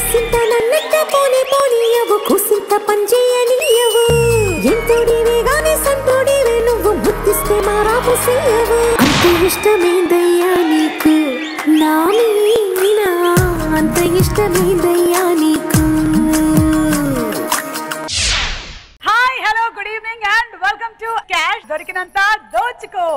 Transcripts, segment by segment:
కూసింత నన్నెట్ట పోనీ పోనీయవు కూసింత పనిచేయనీయవు ఎంతోడివే గాని సంతోడివే నువ్వు ముద్దిస్తే మారాపు చెయ్యవు అంత ఇష్టమేదయ్యా నీకు నా మీనా అంత ఇష్టమేదయ్యా నీకు hi hello good evening and welcome to cash దొరికినంత దోచుకో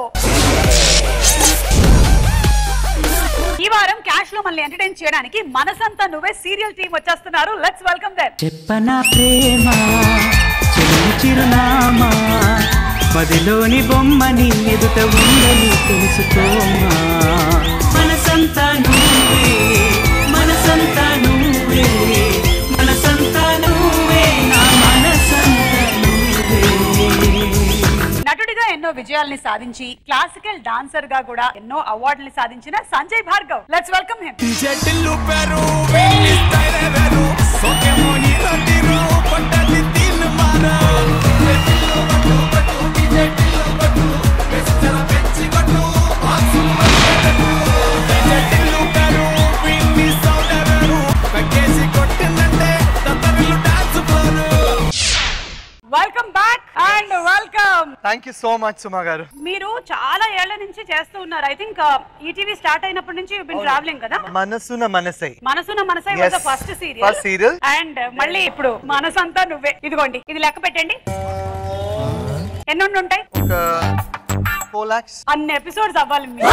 ఈ వారం క్యాష్ లో మనల్ని ఎంటర్టైన్ చేయడానికి మనసంతా నువ్వే సీరియల్ టీం వచ్చేస్తున్నారు లెట్స్ వెల్కమ్ దెమ్ చెప్పన ప్రేమ చెల్లి చిరునామా పదిలోని బొమ్మని ఎదుట ఉందని తెలుసుకోమా మనసంతా నువ్వే మనసంతా నువ్వే మనసంతా నువ్వే నా మనసంతా నువ్వే నటుడిగా ఎన్నో విజయాల్ని సాధించి క్లాసికల్ డాన్సర్ గా కూడా ఎన్నో అవార్డులు సాధించిన Sanjay Bhargav let's welcome him జటిల్లు పెరు వెన్ని స్టైల్ వెరు సోకేమో హీరో తీరు కొట్టది తిన్ మార జటిల్లు పట్టు పట్టు జటిల్లు పట్టు వెచ్చర పెంచి కొట్టు ఆక్సు పట్టు జటిల్లు పెరు వెన్ని సౌండ్ వెరు కక్కేసి కొట్టిందంటే తత్తరిల్లు dance floor welcome back and welcome thank you so much Suma గారు మీరు చాలా ఏళ్ల నుంచి చేస్తూ ఉన్నారు ఐ థింక్ ఈటీవీ స్టార్ట్ అయినప్పటి నుంచి బిన్ ట్రావెలింగ్ కదా మనసున మనసై మనసున మనసై Yes. First First serial serial. And మళ్ళీ ఇప్పుడు మనసంతా నువ్వే ఇదిగోండి ఇది లెక్క పెట్టండి ఎన్ని ఉండి ఉంటాయి ఒక ఫోర్ లాక్స్ అన్ని ఎపిసోడ్స్ అవ్వాలి మీరు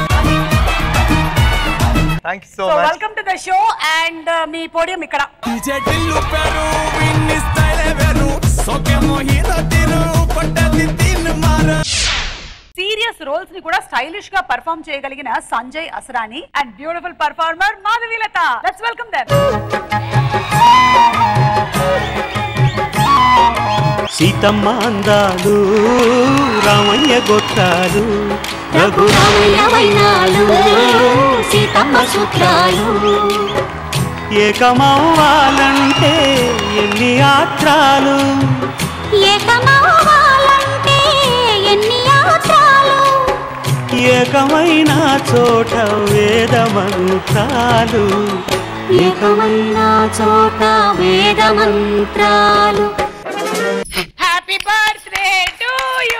thank you so so much welcome to the show and మీ పోడియం ఇక్కడ జటిల్లు పెరు వెన్ని స్టైల్ వెరు సోకేమో హీరో తీరు కొట్టది తిన్ మార సీరియస్ రోల్స్ ని కూడా స్టైలిష్ గా పర్ఫామ్ చేయగలిగిన Sanjay Asrani and beautiful performer Madhavilatha let's welcome them Seethamma అందాలు రామయ్య గొట్టాలు రఘురామయ్య వైనాలు సీతమ్మ సూత్రాలు ఏకమవ్వాలంటే ఎన్ని ఆత్రాలు ఏకమవ్వాలంటే ఎన్ని యాత్రాలు ఏకమైన చోట వేద మంత్రాలు ఏకమైన చోట వేద మంత్రాలు హ్యాపీ బర్త్డే టు యూ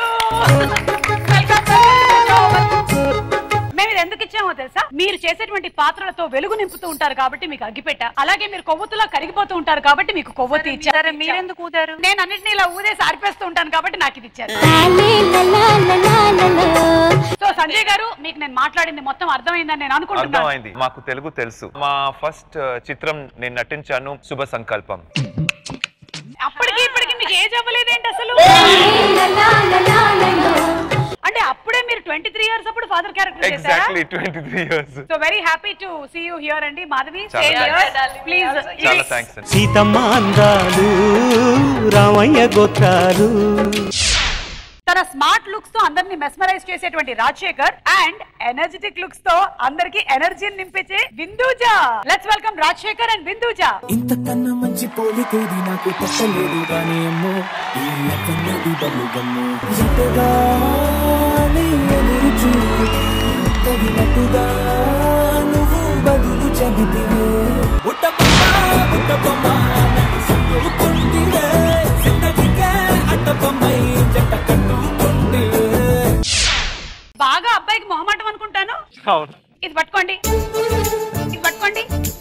మేము ఇది ఎందుకు ఇచ్చామో తెలుసా మీరు చేసేటువంటి పాత్రలతో వెలుగు నింపుతూ ఉంటారు కాబట్టి మీకు అగ్గిపెట్ట అలాగే మీరు కొవ్వొత్తులా కరిగిపోతూ ఉంటారు కాబట్టి మీకు కొవ్వొత్తి ఇచ్చారు మీరెందుకు ఊదారు నేను అన్నింటినీ ఇలా ఊదేసి ఆరిపేస్తూ ఉంటాను కాబట్టి నాకు ఇది ఇచ్చారు లాలే లలాలలాలలో. సో సంజయ్ గారు మీకు నేను మాట్లాడింది మొత్తం అర్థమైందని నేను అనుకుంటున్నాను అర్థమైంది మాకు తెలుగు తెలుసు మా ఫస్ట్ చిత్రం నేను నటించాను శుభ సంకల్పం అప్పటికి ఇప్పటికి మీకు ఏజ్ అవ్వలేదేంటి అసలు లలాలలాలలో. అంటే అప్పుడే మీరు ట్వంటీ త్రీ ఇయర్స్ అప్పుడు ఫాదర్ క్యారెక్టర్ చేశారా exactly twenty three years so very happy to see you here అండి మాధవి చాలా ప్లీజ్ చాలా థ్యాంక్స్ అండి సీతమ్మ అందాలు రామయ్య గొట్టాలు తన స్మార్ట్ లుక్స్ తో అందరిని మెస్మరైజ్ చేసేటువంటి రాజశేఖర్ అండ్ ఎనర్జెటిక్ లుక్స్ తో అందరికి ఎనర్జీని నింపించే Binduja let's welcome Rajasekhar and Binduja ఇంతకన్నా మంచి పోలికేది నాకు తప్పలేదు కానీ అమ్మో ఈ అక్కన్నది బలుగమ్ము ఎంతగానే ఎదురు చూడు తగినట్టుగా నువ్వు బదులు చెబితివే ఉట్టబొమ్మ ఉట్టబొమ్మ నన్ను సందుకుంటివే జిందగీకే అట్టబొమ్మై జంట కట్టుకుంటివే బాగా అబ్బాయికి మొహమాటం అనుకుంటాను ఇది పట్టుకోండి ఇది పట్టుకోండి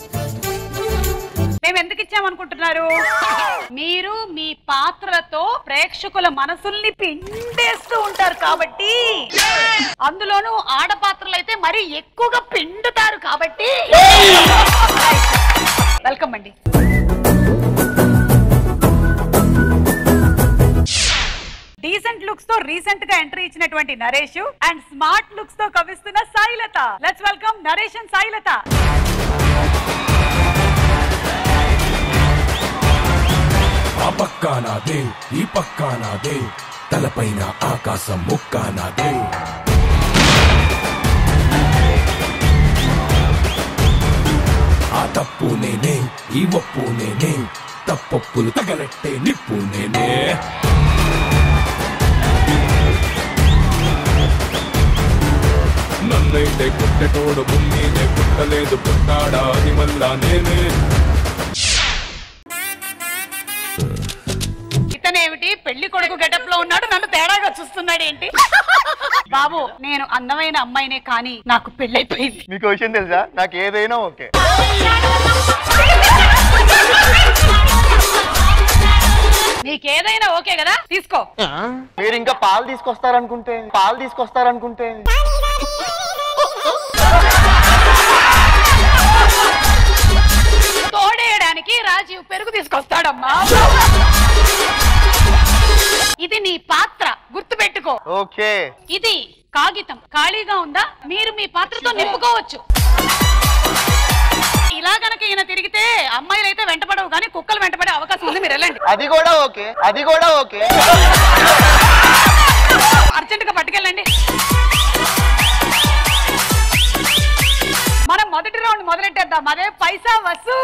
మేము ఎందుకు ఇచ్చామనుకుంటున్నారు మీరు మీ పాత్రలతో ప్రేక్షకుల మనసుల్ని పిండేస్తూ ఉంటారు కాబట్టి అందులోనూ ఆడ పాత్రలు అయితే మరీ ఎక్కువగా పిండుతారు కాబట్టి వెల్కమ్ అండి డీసెంట్ లుక్స్ తో రీసెంట్ గా ఎంట్రీ ఇచ్చినటువంటి నరేష్ అండ్ స్మార్ట్ లుక్స్ తో కవిస్తున్న Sailatha let's welcome Naresh and Sailatha ఆ పక్క నాదే ఈ పక్క నాదే తలపైన ఆకాశం ముక్క నాదే ఆ తప్పు నేనే ఈ ఒప్పు నేనే తప్పొప్పులు తగలెట్టే నిప్పు నేనే నన్నైతే పుట్టెటోడు భూమినే పుట్టలేదు పుట్టాడా అది మళ్ళా నేనే ఏమిటి పెళ్లి కొడుకు గెటప్ లో ఉన్నాడు నన్ను తేడాగా చూస్తున్నాడు ఏంటి బాబు నేను అందమైన అమ్మాయినే కానీ నాకు పెళ్ళైపోయింది మీకు విషయం తెలుసా నాకు ఏదైనా ఓకే నీకేదైనా ఓకే కదా తీసుకో మీరు ఇంకా పాలు తీసుకొస్తారనుకుంటే పాలు తీసుకొస్తారనుకుంటే తోడేయడానికి రాజీవ్ పెరుగు తీసుకొస్తాడమ్మా ఇది నీ పాత్ర గుర్తు పెట్టుకో ఓకే ఇది కాగితం ఖాళీగా ఉందా మీరు మీ పాత్రతో నింపుకోవచ్చు ఇలా గనక ఈయన తిరిగితే అమ్మాయిలు అయితే వెంటపడవు కానీ కుక్కలు వెంటపడే అవకాశం ఉంది మీరు వెళ్ళండి అది కూడా ఓకే అది కూడా ఓకే అర్జెంట్ గా పట్టుకెళ్ళండి మనం మొదటి రౌండ్ మొదలెట్టేద్దాం అదే పైసా వసూ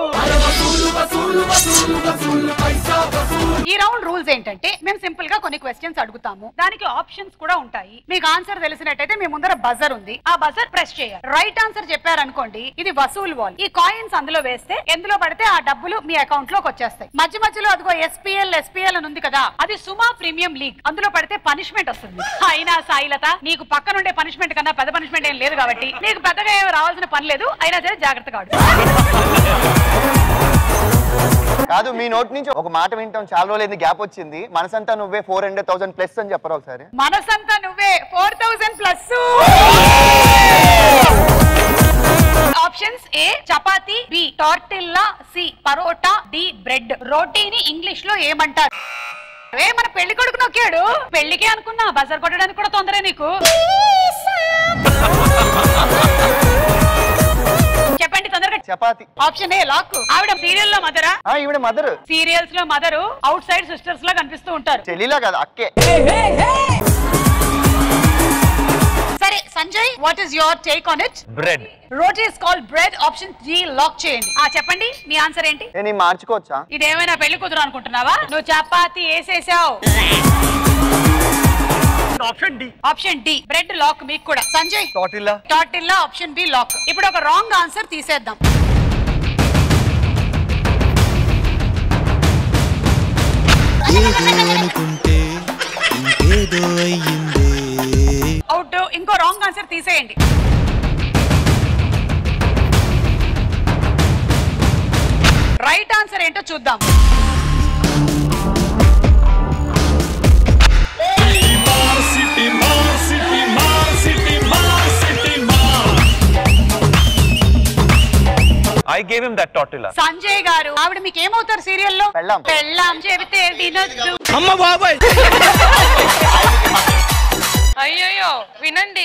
ఈ రౌండ్ రూల్స్ ఏంటంటే మేము సింపుల్ గా కొన్ని క్వశ్చన్స్ అడుగుతాము దానికి ఆప్షన్స్ కూడా ఉంటాయి మీకు ఆన్సర్ తెలిసినట్టయితే మీ ముందర బజర్ ఉంది ఆ బజర్ ప్రెస్ చేయాలి రైట్ ఆన్సర్ చెప్పారనుకోండి ఇది వసూలు వాల్ ఈ కాయిన్స్ అందులో వేస్తే ఎందులో పడితే ఆ డబ్బులు మీ అకౌంట్ లోకి వచ్చేస్తాయి మధ్య మధ్యలో అదిగో ఎస్పీఎల్ ఎస్పీఎల్ అని ఉంది కదా అది సుమా ప్రీమియం లీగ్ అందులో పడితే పనిష్మెంట్ వస్తుంది అయినా సాయిలత నీకు పక్కనుండే పనిష్మెంట్ కన్నా పెద్ద పనిష్మెంట్ ఏం లేదు కాబట్టి నీకు పెద్దగా ఏం రావాల్సిన పని లేదు అయినా సరే జాగ్రత్తగా ఆడు కాదు మీ నోటి నుంచి ఒక మాట వింటాం చాలా రోజులైంది గ్యాప్ వచ్చింది మనసంతా Nuvve four hundred thousand plus అని చెప్పరా ఒకసారి Manasantha Nuvve four thousand plus options A chapati B tortilla C paratha D bread రోటీని ఇంగ్లీష్ లో ఏమంటారు ఏ మన పెళ్లి కొడుకు నొక్కాడు పెళ్లికే అనుకున్నా బజార్ కొట్టడానికి కూడా తొందరే నీకు చెప్పండి తొందరగా చపాతి ఆప్షన్ ఏ లాక్ ఆవిడ సీరియల్ లో మదరా ఆ, ఈవిడ మదర్ సీరియల్స్ లో మదరు అవుట్ సైడ్ సిస్టర్స్ లా కనిపిస్తూ ఉంటారు చెల్లిలా కదా అక్కే సరే Sanjay what is your take on it bread roti is called bread option ji lock చేయండి ఆ చెప్పండి మీ ఆన్సర్ ఏంటి నేను ఈ మార్చుకోవచ్చా ఇదేమైనా పెళ్లి కూతురు అనుకుంటున్నావా నువ్వు చపాతి వేసేసావు option D option D bread lock మీకు కూడా Sanjay tortilla tortilla option B lock ఇప్పుడు ఒక రాంగ్ ఆన్సర్ తీసేద్దాం ఏదో అనుకుంటే ఇంకేదో అయ్యిందే అవుట్ ఇంకో రాంగ్ ఆన్సర్ తీసేయండి రైట్ ఆన్సర్ ఏంటో చూద్దాం I gave him that tortilla Sanjay గారు ఆవిడ మీకు ఏమవుతారు సీరియల్లో పెళ్ళాం. పెళ్ళాం చెబితే వినొద్దు అమ్మ బాబాయ్ అయ్యయ్యో వినండి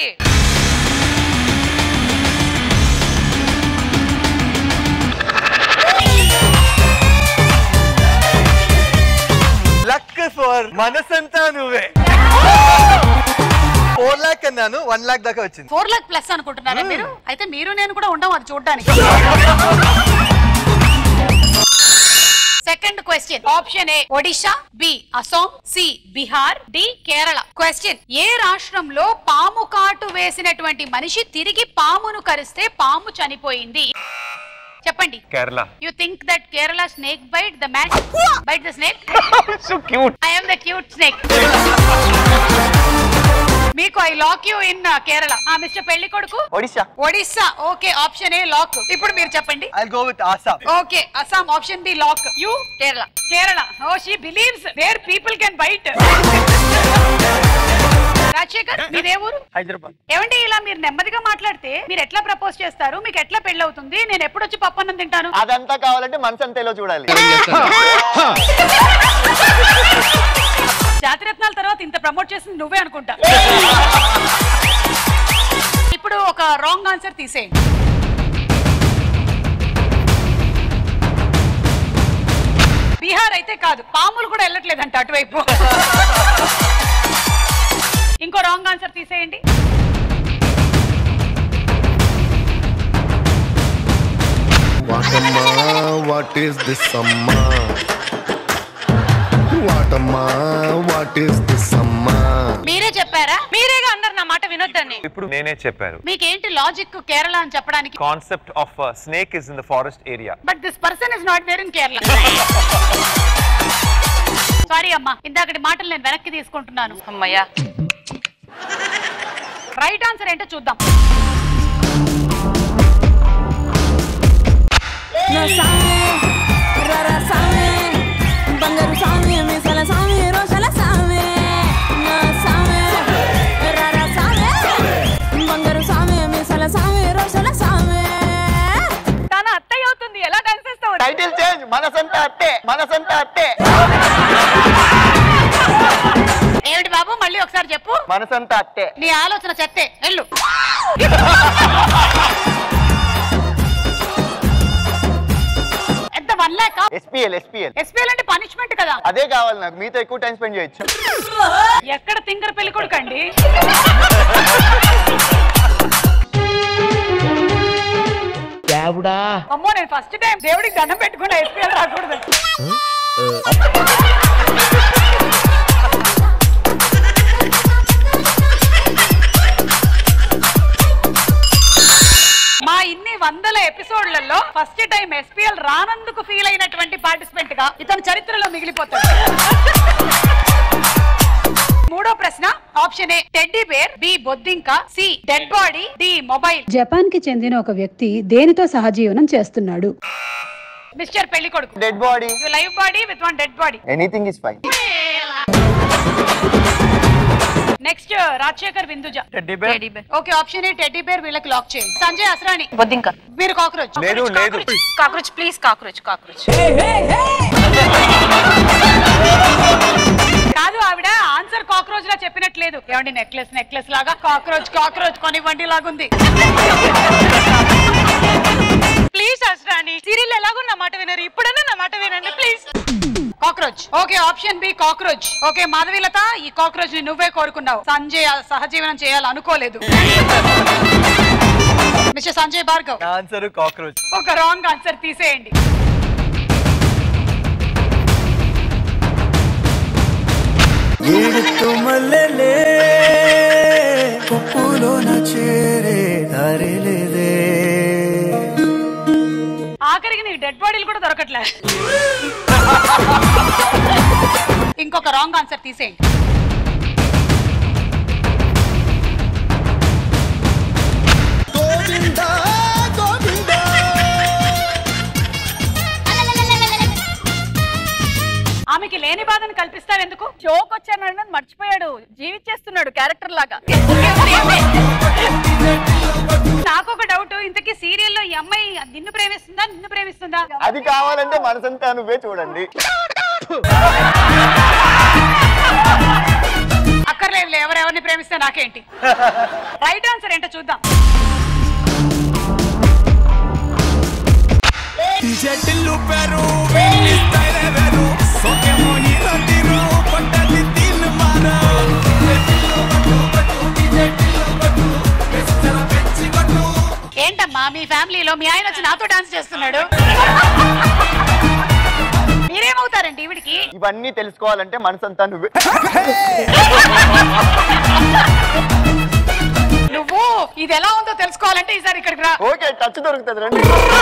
luck for Manasantha Nuvve four lakh అన్నాను వన్ లాక్ దాకా వచ్చింది ఫోర్ లాక్ ప్లస్ అనుకుంటున్నారా మీరు అయితే మీరు నేను కూడా ఉండం అది చూడడానికి second question option A Odisha B Assam C Bihar D Kerala question ఏ రాష్ట్రంలో పాము కాటు వేసినటువంటి మనిషి తిరిగి పామును కరిస్తే పాము చనిపోయింది చెప్పండి Kerala you think that Kerala snake bite the man bite the snake so cute I am the cute snake మీకు I lock you in Kerala ఆ మిస్టర్ పెళ్లి కొడుకు Odisha Odisha okay option A lock ఇప్పుడు మీరు చెప్పండి I go with Assam okay Assam option B lock you Kerala Kerala oh she believes where people can bite Rajasekhar మీదే ఊరు హైదరాబాద్ ఏమండి ఇలా మీరు నెమ్మదిగా మాట్లాడితే మీరు ఎట్లా ప్రపోజ్ చేస్తారు మీకు ఎట్లా పెళ్లి అవుతుంది నేను ఎప్పుడు వచ్చి పప్పన్నం తింటాను అదంతా కావాలంటే మనసంతేలో చూడాలి జాతిరత్నాల తర్వాత ఇంత ప్రమోట్ చేసింది నువ్వే అనుకుంటా ఇప్పుడు ఒక రాంగ్ ఆన్సర్ తీసేయండి బీహార్ అయితే కాదు పాములు కూడా వెళ్ళట్లేదంట అటువైపు ఇంకో రాంగ్ ఆన్సర్ తీసేయండి వాటమ్మా వాట్ ఈస్ దిస్ అమ్మా వాటమ్మా వాట్ ఈస్ దిస్ అమ్మా మీరే చెప్పారా మీరేగా అన్నారు నా మాట వినొద్దని ఇప్పుడు నేనే చెప్పారు మీకేంటి లాజిక్ కేరళ అని చెప్పడానికి concept of snake is in the forest area but this person is not there in Kerala sorry అమ్మా ఇందాకటి మాటలు నేను వెనక్కి తీసుకుంటున్నాను అమ్మయ్యా రైట్ ఆన్సర్ ఏంటో చూద్దాం నా సామి రర సామి బంగారు సామి మిసల సామి రోషల సామి నా సామి రర సామి బంగారు సామి మిసల సామి రోషల సామి తన అత్తయ్య అవుతుంది ఎలా డాన్స్ చేస్తావు టైటిల్ చేంజ్ మనసంతా అట్టే మనసంతా అట్టే ఏమిటి బాబు మళ్ళీ ఒకసారి చెప్పు మనసంతా అట్టే నీ ఆలోచన చెత్తే వెళ్ళు ఎంత one lakh SPL SPL SPL అంటే పనిష్మెంట్ కదా అదే కావాలి నాకు మీతో ఎక్కువ టైం స్పెండ్ చేయొచ్చు ఎక్కడ తింగర పెళ్లి కొడుకండి దేవుడా అమ్మో నేను ఫస్ట్ టైం దేవుడికి దండం పెట్టుకున్నా ఎస్పీఎల్ రాకూడదు మా ఇన్ని వందల ఎపిసోడ్లలో ఫస్ట్ టైం ఎస్పీఎల్ రానందుకు ఫీల్ అయినటువంటి పార్టిసిపెంట్ గా ఇతను చరిత్రలో మిగిలిపోతాడు మూడో ప్రశ్న option A teddy bear B బొద్దింక C dead body D mobile Japan కి చెందిన ఒక వ్యక్తి దేనితో సహజీవనం చేస్తున్నాడు మిస్టర్ పెళ్లి కొడుకు dead body you live body with one dead body anything is fine next Rajasekhar Binduja okay option A teddy bear వీళ్ళకి లాక్ చేయండి సంజయ్ అసరాని బొద్దింక మీరు కాక్రోచ్ లేదు లేదు కాక్రోచ్ ప్లీజ్ కాక్రోచ్ కాక్రోచ్ కాదు ఆవిడ ఆన్సర్ కాక్రోచ్ లా చెప్పినట్లేదు ఏమండి నెక్లెస్ నెక్లెస్ లాగా కాక్రోచ్ కాక్రోచ్ కొనివ్వండి లాగుంది ప్లీజ్ అసరాని సీరియల్ ఎలాగో నా మాట వినరు ఇప్పుడన్నా నా మాట వినండి please cockroach okay option B cockroach okay Madhavilatha ఈ కాక్రోచ్ ని నువ్వే కోరుకున్నావు సంజయ్ సహజీవనం చేయాలనుకోలేదు mister Sanjay Bhargav answer cockroach ఒక రాంగ్ ఆన్సర్ తీసేయండి ఏడుతూ మల్లెలే కొప్పులోన చేరే దారి లేదే ఆఖరికి నీకు డెడ్ బాడీలు కూడా దొరకట్లే ఇంకొక రాంగ్ ఆన్సర్ తీసేయండి గోవిందా గోవిందా ఆమెకి లేని బాధను కల్పిస్తారు ఎందుకు జోక్ వచ్చాను మర్చిపోయాడు జీవించేస్తున్నాడు క్యారెక్టర్ లాగా నాకు ఒక డౌట్ ఇంతకీ సీరియల్లో ఈ అమ్మాయి నిన్ను ప్రేమిస్తుందా నిన్ను ప్రేమిస్తుందా అది కావాలంటే మనసంతా నువ్వే చూడండి అక్కర్లేదు ఎవరెవరిని ప్రేమిస్తే నాకేంటి రైట్ ఆన్సర్ ఏంటో చూద్దాం చెట్టిల్లు పెరు వీళ్ళి స్టైల్ వేరు సోకేమో హీరో తీరు పడ్డది దీన్ని మార ఏంటమ్మా మీ ఫ్యామిలీలో మీ ఆయన వచ్చి నాతో డాన్స్ చేస్తున్నాడు మీరేమవుతారండి ఈవిడికి ఇవన్నీ తెలుసుకోవాలంటే మనసంతా నువ్వే నువ్వు ఇది ఎలా ఉందో తెలుసుకోవాలంటే ఈసారి ఇక్కడికి రా ఓకే టచ్ దొరుకుతుంది రండి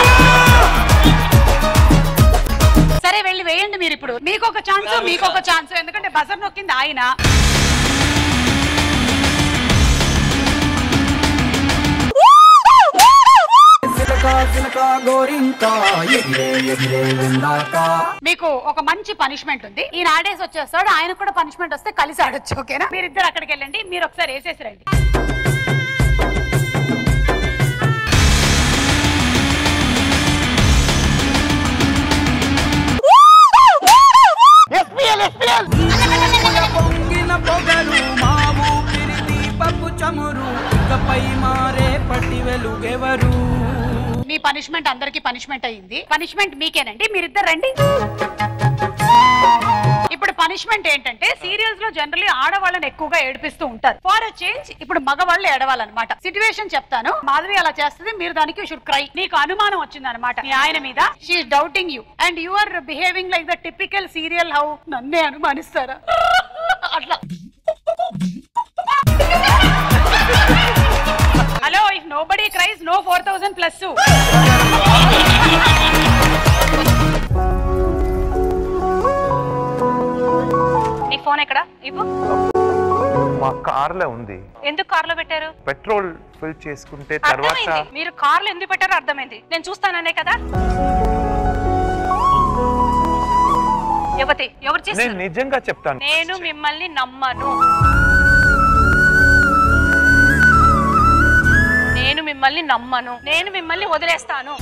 సరే వెళ్ళి వేయండి మీరు ఇప్పుడు మీకు ఒక ఛాన్స్ మీకు ఒక ఛాన్స్ ఎందుకంటే బజర్ నొక్కింది ఆయన సిలక సిలక గోరింకా ఎగిరే ఎగిరే ఉందాక మీకు ఒక మంచి పనిష్మెంట్ ఉంది ఈయన ఆడేసి వచ్చేస్తాడు ఆయన కూడా పనిష్మెంట్ వస్తే కలిసి ఆడొచ్చు ఓకేనా మీరిద్దరు అక్కడికి వెళ్ళండి మీరు ఒకసారి వేసేసి రండి ఎస్పీఎల్ ఎస్పీఎల్ పొంగిన పొగరు మా ఊపిరి దీపపు చమురు ఇకపై మారే పట్టి వెలుగెవరు మీ పనిష్మెంట్ అందరికి పనిష్మెంట్ అయ్యింది పనిష్మెంట్ మీకేనండి మీరిద్దరు రండి ఇప్పుడు పనిష్మెంట్ ఏంటంటే సీరియల్స్ లో జనరల్లీ ఆడవాళ్ళని ఎక్కువగా ఏడిపిస్తూ ఉంటారు ఫార్ చేంజ్ ఇప్పుడు మగవాళ్ళు ఏడవాలన్నమాట సిచ్యువేషన్ చెప్తాను మాధవి అలా చేస్తుంది మీరు దానికి షుడ్ క్రై నీకు అనుమానం వచ్చింది అనమాట మీ ఆయన మీద she doubting you and you are behaving like the typical serial how నన్నే అనుమానిస్తారా అట్లా hello if nobody cries no four thousand plus కార్లో ఉంది ఎందుకు కార్లో పెట్టారు పెట్రోల్ ఫిల్ చేసుకుంటే తర్వాత అర్థమైంది మీరు కార్లు ఎందుకు పెట్టారో అర్థమైంది నేను చూస్తాననే కదా యువతి ఎవరు నేను చేస్తారు నిజంగా చెప్తాను నేను మిమ్మల్ని నమ్మను నేను మిమ్మల్ని నమ్మను నేను మిమ్మల్ని వదిలేస్తాను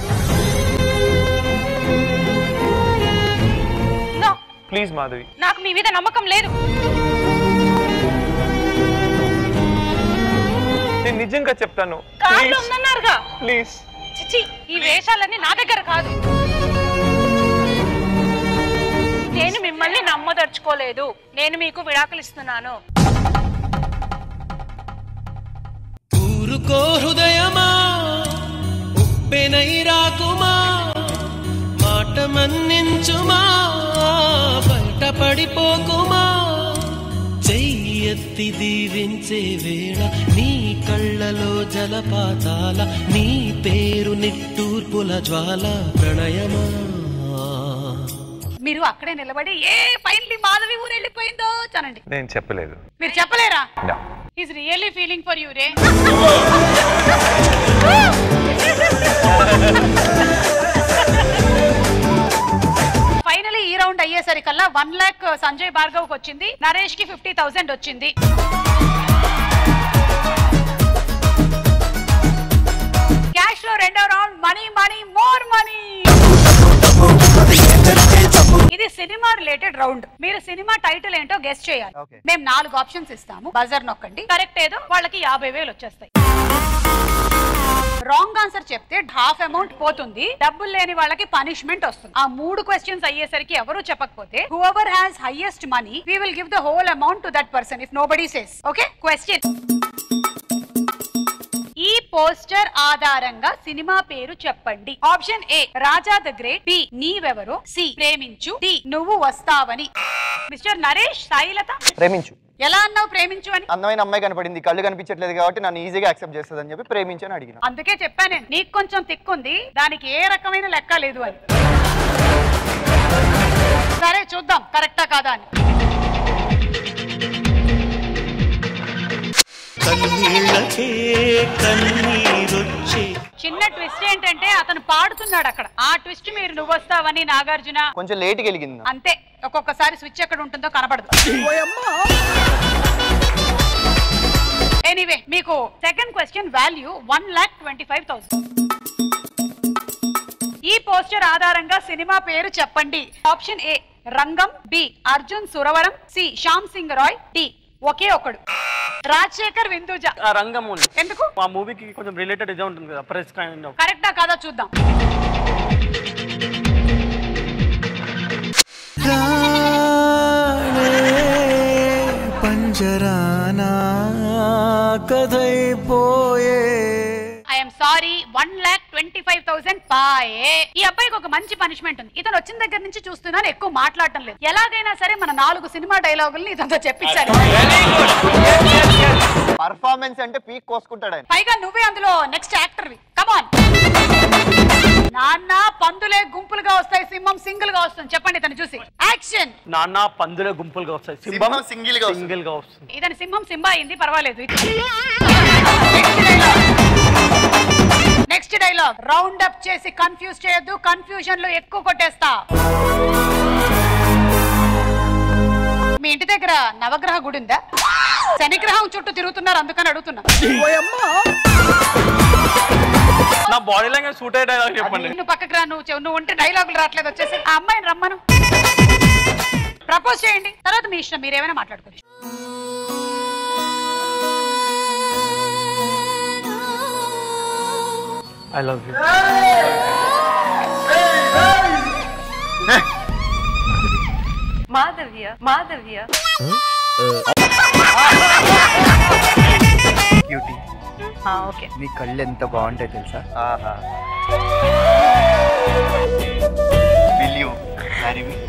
No, ప్లీజ్ మాధవి నాకు మీ మీద నమ్మకం లేదు నేను నిజంగా చెప్తాను కార్లు ఉందన్నారుగా ప్లీజ్ చిచి ఈ వేషాలన్నీ నా దగ్గర కాదు నేను మిమ్మల్ని నమ్మదలుచుకోలేదు నేను మీకు విడాకులు ఇస్తున్నాను ఊరుకో హృదయమా ఉప్పెనై రాకుమా మాట మన్నించుమా బయట పడిపోకుమా చెయ్యి ఎత్తి దీవించే వేళ నీ కళ్ళలో జలపాతాల నీ పేరు నిట్టూర్పుల జ్వాల ప్రణయమా మీరు అక్కడే నిలబడి ఏ ఫైనలీ మాధవి ఊరు వెళ్ళిపోయిందో చనండి నేను చెప్పలేదు మీరు చెప్పలేరా No. Is really feeling for you రే ఫైనలీ ఈ రౌండ్ అయ్యేసరికల్లా వన్ లాక్ సంజయ్ భార్గవ్ వచ్చింది నరేష్ కి ఫిఫ్టీ థౌసండ్ వచ్చింది క్యాష్ లో రెండో round money money more money ఇది సినిమా రిలేటెడ్ రౌండ్ మీరు సినిమా టైటిల్ ఏంటో గెస్ట్ చేయాలి మేము నాలుగు ఆప్షన్స్ ఇస్తాము బజర్ నొక్కండి కరెక్ట్ ఏదో వాళ్ళకి యాభై వేలు వచ్చేస్తాయి రాంగ్ ఆన్సర్ చెప్తే హాఫ్ అమౌంట్ పోతుంది డబ్బులు లేని వాళ్ళకి పనిష్మెంట్ వస్తుంది ఆ మూడు క్వశ్చన్స్ అయ్యేసరికి ఎవరు చెప్పకపోతే whoever has highest money we will give the whole amount to that person if nobody says okay question ఈ పోస్టర్ ఆధారంగా సినిమా పేరు చెప్పండి option A Raja the great B నీవెవరో సి ప్రేమించు డి నువ్వు వస్తావని మిస్టర్ నరేష్ సాయిలత ప్రేమించు ఎలా అన్నావు ప్రేమించు అని అందమైన అమ్మాయి కనపడింది కళ్ళు కనిపించట్లేదు కాబట్టి నన్ను ఈజీగా యాక్సెప్ట్ చేస్తుంది అని చెప్పి ప్రేమించు అని అడిగిన అందుకే చెప్పాను నీకు కొంచెం తిక్కుంది దానికి ఏ రకమైన లెక్క లేదు అని సరే చూద్దాం కరెక్టా కాదా అని కన్నీళ్ళకే కన్నీరొచ్చే చిన్న ట్విస్ట్ ఏంటంటే అతను పాడుతున్నాడు అక్కడ ఆ ట్విస్ట్ మీరు నువ్వు వస్తావని నాగార్జున కొంచెం లేట్ గెలిగింది అంతే ఒక్కొక్కసారి స్విచ్ ఎక్కడ ఉంటుందో కనపడదు ఎనీవే మీకు second question value one lakh twenty five thousand ఈ పోస్టర్ ఆధారంగా సినిమా పేరు చెప్పండి option A Rangam B Arjun Suravaram C Shyam Singh Roy D Oke Okkadu Rajasekhar విందూజ ఆ రంగం ఉంది ఎందుకు ఆ మూవీకి కొంచెం రిలేటెడ్ ఇదే ఉంటుంది కదా ప్రెస్ కైండ్ ఆఫ్ కరెక్టా కాదా చూద్దాం పంజరానా కథైపోయే I'm sorry one lakh twenty five thousand పాయే ఈ అబ్బాయికి ఒక మంచి పనిష్మెంట్ ఉంది ఇతను వచ్చిన దగ్గర నుంచి చూస్తున్నాను ఎక్కువ మాట్లాడటం లేదు ఎలాగైనా సరే మన నాలుగు సినిమా డైలాగుల్ని ఇతనితో చెప్పించాలి పర్ఫార్మెన్స్ అంటే పీక్ కోసుకుంటాడు ఆయన పైగా నువ్వే అందులో నెక్స్ట్ యాక్టర్వి కమాన్ నాన్న పందులే గుంపులుగా వస్తాయి సింహం సింగిల్ గా వస్తుంది చెప్పండి ఇతను చూసి యాక్షన్ నాన్న పందులే గుంపులుగా వస్తాయి సింహం single గా వస్తుంది. సింగిల్ గా వస్తుంది ఇతని సింహం సింబా అయింది పర్వాలేదు నెక్స్ట్ డైలాగ్ రౌండ్ అప్ చేసి కన్ఫ్యూజ్ చేయొద్దు కన్ఫ్యూజన్ లో ఎక్కువ కొట్టేస్తా మీ ఇంటి దగ్గర నవగ్రహ గుడి ఉందా శనిగ్రహం చుట్టూ తిరుగుతున్నారు అందుకని అడుగుతున్నా నా బాడీ లాంగ్వేజ్ సూట్ అయ్యే డైలాగ్ చెప్పండి నువ్వు పక్కకు రా నువ్వు చెవు- నువ్వు ఉంటే డైలాగులు రావట్లేదు వచ్చేసి ఆ అమ్మాయిని రమ్మను ప్రపోజ్ చేయండి తర్వాత మీ ఇష్టం మీరేమైనా మాట్లాడుకోవచ్చు I love you Madhavya Madhavya cutie okay నీ కళ్ళు ఎంత బాగుంటాయి తెలుసా ఆహా will you marry me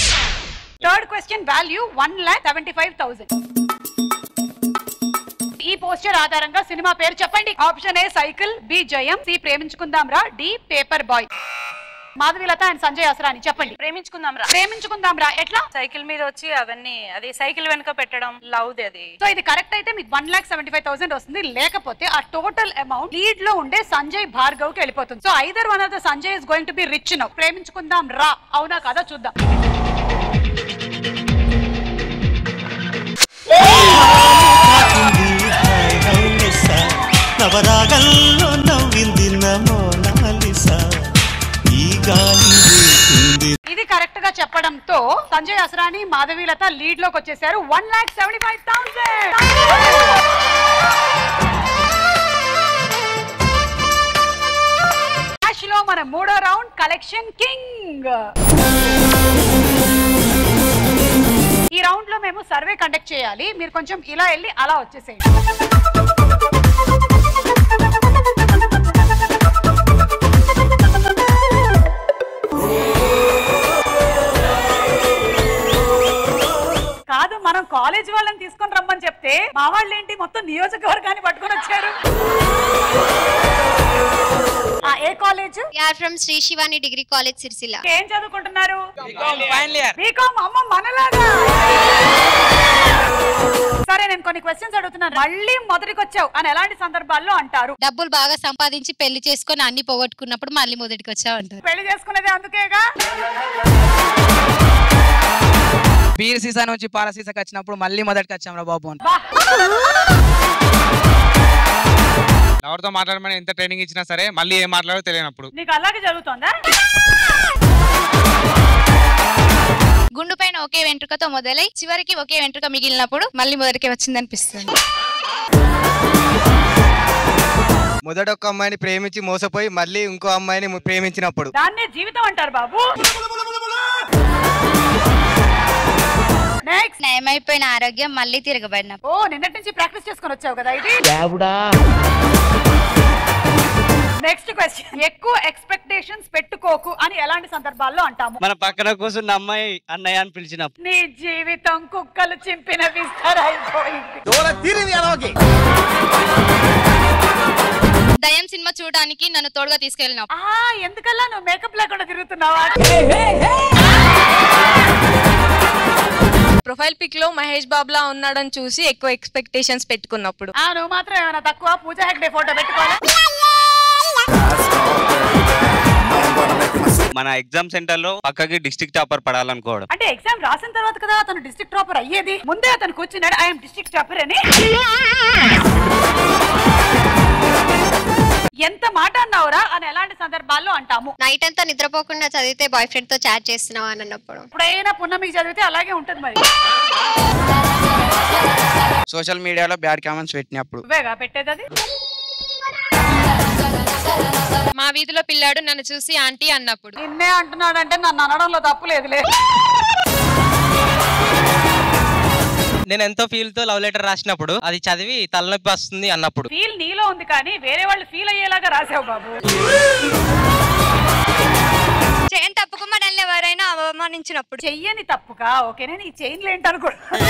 third question value one lakh seventy five thousand ఈ ఈ పోస్టర్ ఆధారంగా సినిమా పేరు చెప్పండి option A cycle B Jayam C Preminchukundam Raa D paper boy Madhavilatha and Sanjay Asarani చెప్పండి ప్రేమించుకుందాం రా ప్రేమించుకుందాం రా ఎట్లా సైకిల్ మీద వచ్చి అవన్నీ అది సైకిల్ వెనుక పెట్టడం లవ్ అది సో ఇది కరెక్ట్ అయితే మీకు one lakh seventy five thousand వస్తుంది లేకపోతే ఆ టోటల్ అమౌంట్ లీడ్ లో ఉండే సంజయ్ భార్గవ్ కి వెళ్ళిపోతుంది so either one of the Sanjay is going to be rich now Preminchukundam Raa అవునా కదా చూద్దాం నవరాగల్లో నవ్వింది నమోనాలిసా ఈ గాలి రేగింది ఇది కరెక్ట్ గా చెప్పడంతో సంజయ్ అసరాని మాధవీలత లీడ్ లోకి వచ్చేసారు one lakh seventy five thousand లో మన మూడో రౌండ్ కలెక్షన్ కింగ్ ఈ రౌండ్ లో మేము సర్వే కండక్ట్ చేయాలి మీరు కొంచెం ఇలా వెళ్ళి అలా వచ్చేసేయండి కాదు మనం కాలేజ్ వాళ్ళని తీసుకొని రమ్మని చెప్తే మా వాళ్ళు ఏంటి మొత్తం నియోజకవర్గాన్ని పట్టుకొని వచ్చారు ఆ, ఏ college are from Shri Shivani degree college Siricilla ఏం చదువుకుంటున్నారు ఫైనల్ ఇయర్ బీకామ్ అమ్మ మనలాగా సరే నేను కొన్ని క్వశ్చన్స్ అడుగుతున్నాను మళ్ళీ మొదటికి వచ్చావు అని ఎలాంటి సందర్భాల్లో అంటారు డబ్బులు బాగా సంపాదించి పెళ్లి చేసుకొని అన్ని పోగొట్టుకున్నప్పుడు మళ్ళీ మొదటికి వచ్చావు అంటారు పెళ్లి చేసుకునేది అందుకేగా బీర్ సీసా నుంచి పాల సీసాకి వచ్చినప్పుడు మళ్ళీ మొదటికి వచ్చాం రా బాబు అని ఎవరితో మాట్లాడమని ఎంత ట్రైనింగ్ ఇచ్చినా సరే మళ్ళీ ఏం మాట్లాడో తెలియనప్పుడు నీకు అలాగే జరుగుతుందా గుండు పైన ఒకే వెంట్రుకతో మొదలై చివరికి ఒకే వెంట్రుక మిగిలినప్పుడు మళ్ళీ మొదటికి వచ్చింది అనిపిస్తుంది మొదట ఒక అమ్మాయిని ప్రేమించి మోసపోయి మళ్ళీ ఇంకో అమ్మాయిని ము- ప్రేమించినప్పుడు దాన్నే జీవితం అంటారు బాబు నెక్స్ట్ నయమైపోయిన ఆరోగ్యం మళ్ళీ తిరగబడిన ఓ నిన్నటి నుంచి ప్రాక్టీస్ చేసుకొని వచ్చావు కదా ఇది నెక్స్ట్ క్వశ్చన్ ఎక్కువ ఎక్స్పెక్టేషన్స్ పెట్టుకోకు అని ఎలాంటి సందర్భాల్లో అంటాము మన పక్కన కూర్చున్న అమ్మాయి అన్నయ్య అని పిలిచినప్పుడు నీ జీవితం కుక్కలు చింపిన విస్తరైపోయింది దయం సినిమా చూడడానికి నన్ను తోడుగా తీసుకెళ్ళిన ఆ ఎందుకల్లా నువ్వు మేకప్ లేకుండా తిరుగుతున్నావా ప్రొఫైల్ పిక్ లో మహేష్ బాబులా ఉన్నాడని చూసి ఎక్కువ ఎక్స్పెక్టేషన్స్ పెట్టుకున్నప్పుడు ఆ నువ్వు మాత్రం ఏమైనా తక్కువ పూజ హెగ్డే ఫోటో పెట్టుకోవాలి మన ఎగ్జామ్ సెంటర్ లో పక్కకి డిస్ట్రిక్ట్ టాపర్ పడాలనుకోవడం అంటే ఎగ్జామ్ రాసిన తర్వాత కదా అతను డిస్ట్రిక్ట్ టాపర్ అయ్యేది ముందే అతను కూర్చున్నాడు ఐఎమ్ డిస్ట్రిక్ట్ టాపర్ అని ఎంత మాట అన్నావురా అని ఎలాంటి సందర్భాల్లో అంటాము నైట్ అంతా నిద్రపోకుండా చదివితే బాయ్ ఫ్రెండ్ తో చాట్ చేస్తున్నావా అని అన్నప్పుడు ఇప్పుడైనా పున్నమికి చదివితే అలాగే ఉంటుంది మరి సోషల్ మీడియాలో బ్యాడ్ కామెంట్స్ పెట్టినప్పుడు నువ్వేగా పెట్టేది అది మా వీధిలో పిల్లాడు నన్ను చూసి ఆంటీ అన్నప్పుడు నిన్నే అంటున్నాడంటే నన్ను అనడంలో తప్పు లేదులే నేను ఎంతో ఫీల్ తో లవ్ లెటర్ రాసినప్పుడు అది చదివి తలనొప్పి వస్తుంది అన్నప్పుడు ఫీల్ నీలో ఉంది కానీ వేరే వాళ్ళు ఫీల్ అయ్యేలాగా రాసావు బాబు చైన్ తప్పుకు మనల్ని ఎవరైనా అవమానించినప్పుడు చెయ్యని తప్పుగా ఓకేనే నీ చైన్లు ఏంటనుకో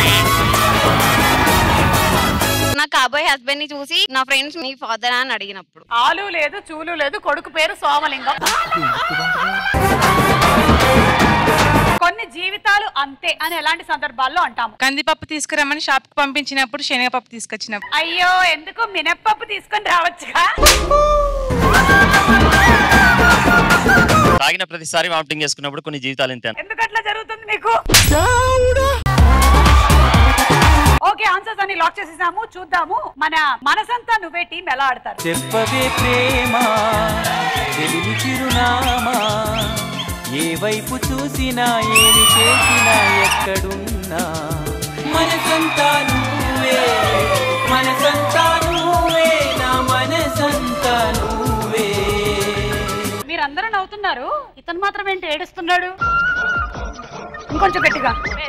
నా కాబోయే హస్బెండ్ ని చూసి నా ఫ్రెండ్స్ మీ ఫాదర్ అని అడిగినప్పుడు ఆలు లేదు చూలు లేదు కొడుకు పేరు సోమలింగం కొన్ని జీవితాలు అంతే అని ఎలాంటి సందర్భాల్లో అంటాము కందిపప్పు తీసుకురమ్మని షాప్ కి పంపించినప్పుడు శనగపప్పు తీసుకొచ్చినప్పుడు అయ్యో ఎందుకు మినప్పప్పు తీసుకొని రావచ్చుగా తాగిన ప్రతిసారి వామిటింగ్ చేసుకున్నప్పుడు కొన్ని జీవితాలు ఇంతే ఎందుకు అట్లా జరుగుతుంది మీకు ఓకే ఆన్సర్స్ అన్ని లాక్ చేసేసాము చూద్దాము మన మనసంతా నువ్వే టీం ఎలా ఆడతారు చెప్పవే ప్రేమ తెలివి చిరునామా ఏ వైపు చూసినా ఏమి చేసినా ఎక్కడున్నా మనసంతా నువ్వే మనసంతా నువ్వే నా మనసంతా నువ్వే మీరందరూ నవ్వుతున్నారు ఇతను మాత్రం ఏంటి ఏడుస్తున్నాడు ఇంకొంచెం గట్టిగా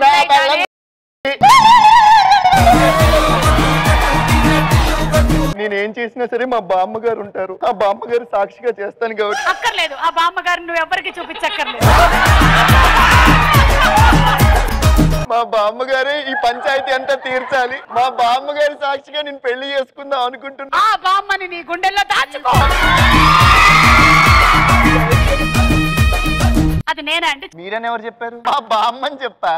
నేను ఏం చేసినా సరే మా బామ్మ గారు ఉంటారు ఆ బామ్మ గారు సాక్షిగా చేస్తాను కాబట్టి అక్కర్లేదు ఆ బామ్మ గారిని నువ్వు ఎవరికి చూపించక్కర్లేదు మా బామ్మ గారే ఈ పంచాయతీ అంతా తీర్చాలి మా బామ్మ గారి సాక్షిగా నేను పెళ్లి చేసుకుందాం అనుకుంటున్నా ఆ బామ్మని నీ గుండెల్లో దాచుకో అది నేనా అండి మీరని ఎవరు చెప్పారు మా బామ్మని చెప్పా